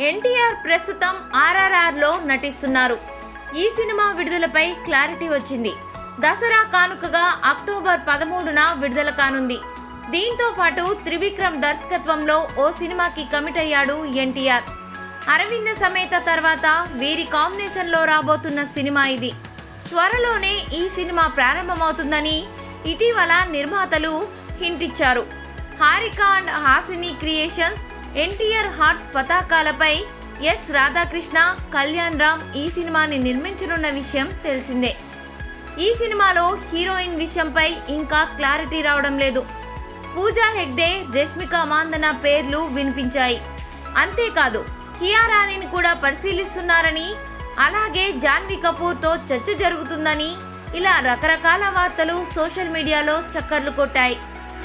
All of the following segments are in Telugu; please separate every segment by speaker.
Speaker 1: ఎన్టీఆర్ ప్రస్తుతం ఆర్ఆర్ఆర్లో నటిస్తున్నారు ఈ సినిమా విడుదలపై క్లారిటీ వచ్చింది దసరా కానుకగా అక్టోబర్ పదమూడున విడుదల కానుంది దీంతో పాటు త్రివిక్రమ్ దర్శకత్వంలో ఓ సినిమాకి కమిట్ అయ్యాడు ఎన్టీఆర్ అరవింద సమేత తర్వాత వీరి కాంబినేషన్లో రాబోతున్న సినిమా ఇది త్వరలోనే ఈ సినిమా ప్రారంభమవుతుందని ఇటీవల నిర్మాతలు హింట్ ఇచ్చారు Haarika and Hassine creations NTR arts పతాకాలపై ఎస్ రాధాకృష్ణ కళ్యాణ్ రామ్ ఈ సినిమాని నిర్మించనున్న విషయం తెలిసిందే ఈ సినిమాలో హీరోయిన్ విషయంపై ఇంకా క్లారిటీ రావడం లేదు పూజా హెగ్డే రష్మిక మాందన పేర్లు వినిపించాయి అంతేకాదు కియారాణిని కూడా పరిశీలిస్తున్నారని అలాగే జాన్వీ కపూర్తో చర్చ జరుగుతుందని ఇలా రకరకాల వార్తలు సోషల్ మీడియాలో చక్కర్లు కొట్టాయి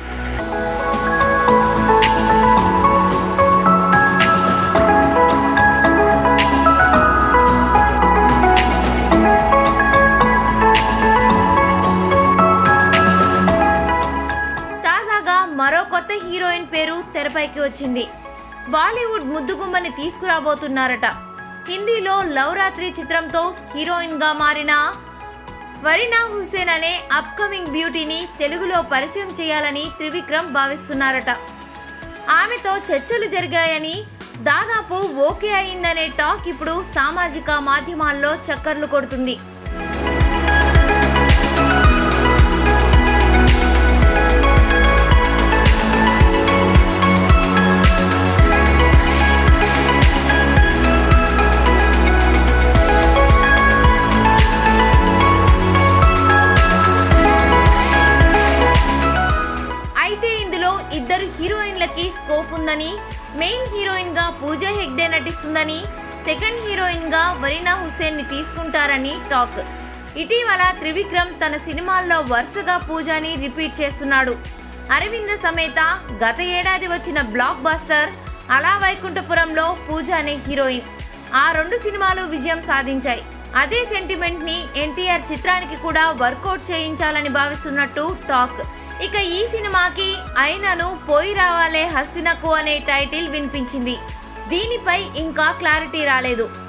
Speaker 1: తాజాగా మరో కొత్త హీరోయిన్ పేరు తెరపైకి వచ్చింది బాలీవుడ్ ముద్దుగుమ్మని తీసుకురాబోతున్నారట హిందీలో లవ్ రాత్రి చిత్రంతో హీరోయిన్ గా మారిన వరీనా హుస్సేన్ అనే అప్కమింగ్ బ్యూటీని తెలుగులో పరిచయం చేయాలని త్రివిక్రమ్ భావిస్తున్నారట ఆమెతో చర్చలు జరిగాయని దాదాపు ఓకే అయిందనే టాక్ ఇప్పుడు సామాజిక మాధ్యమాల్లో చక్కర్లు కొడుతుంది అయితే ఇందులో ఇద్దరు హీరోయిన్లకి స్కోప్ ఉందని మెయిన్ హీరోయిన్ గా పూజా హెగ్డే నటిస్తుందని సెకండ్ హీరోయిన్ గా వరీనా హుస్సేన్ ని తీసుకుంటారని టాక్ ఇటీవల త్రివిక్రమ్ తన సినిమాల్లో వరుసగా పూజాని రిపీట్ చేస్తున్నాడు అరవింద సమేత గత ఏడాది వచ్చిన బ్లాక్ బాస్టర్ అలా వైకుంఠపురంలో పూజ అనే హీరోయిన్ ఆ రెండు సినిమాలు విజయం సాధించాయి అదే సెంటిమెంట్ ని ఎన్టీఆర్ చిత్రానికి కూడా వర్కౌట్ చేయించాలని భావిస్తున్నట్టు టాక్ ఇక ఈ సినిమాకి అయినను పోయి రావాలే హస్తినకు అనే టైటిల్ వినిపించింది దీనిపై ఇంకా క్లారిటీ రాలేదు